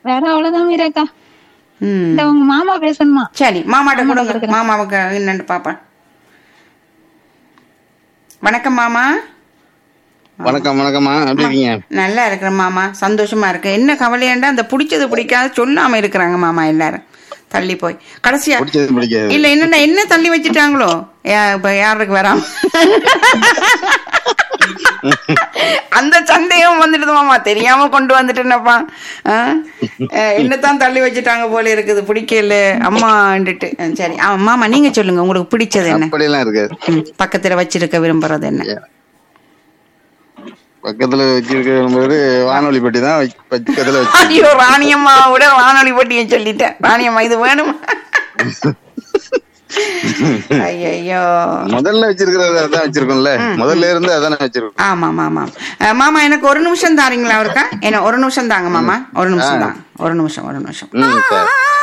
வேற அவ்வளவுதான் மீராக்கா ம் இந்த உங்க மாமா பேசணுமா சரி மாமாட்ட கொடுங்க மாமாவுக்கு என்னன்னு பாப்பேன் வணக்கம் மாமா வணக்கம் வணக்கம்மா எப்படி இருக்கீங்க நல்லா இருக்கிறேன் மாமா சந்தோஷமா இருக்கு என்ன கவலையாண்டா அந்த பிடிச்சது பிடிக்காத சொல்லாம இருக்கிறாங்க மாமா எல்லாரும் தள்ளி போய் கடைசியா பிடிச்சது பிடிக்காது இல்ல என்னடா என்ன தள்ளி வச்சுட்டாங்களோ யா- இப்ப யாருக்கு வராம அந்த சந்தேகம் வந்துடுது மாமா தெரியாம கொண்டு வந்துட்டேனப்பா ஆ? அஹ், என்னத்தான் தள்ளி வச்சுட்டாங்க போல இருக்குது பிடிக்கல அம்மாண்டுட்டு அஹ், சரி ஆ, மாமா நீங்க சொல்லுங்க உங்களுக்கு பிடிச்சது என்ன அப்படியெல்லாம் இருக்காது ம், பக்கத்துல வச்சிருக்க விரும்புறது என்ன பக்கத்துல வச்சிருக்கிறது வானொலி பெட்டி தான் வைக்- பக்கத்துல வச்சு ஐயோ ராணியம்மா விட வானொலி போட்டியை சொல்லிட்டேன் ராணியம்மா இது வேணுமா ஐயோ முதல்ல வச்சிருக்கிறது அதான் வச்சிருக்கோம்ல முதல்ல இருந்து அதானே வச்சிருக்கோம் ஆமாம் ஆமாம் அஹ், மாமா எனக்கு ஒரு நிமிஷம் தாரீங்களா அவருக்கா என்ன ஒரு நிமிஷம் தாங்க மாமா ஒரு நிமிஷம் தாங்க ஒரு நிமிஷம் ஒரு நிமிஷம் ம் சரி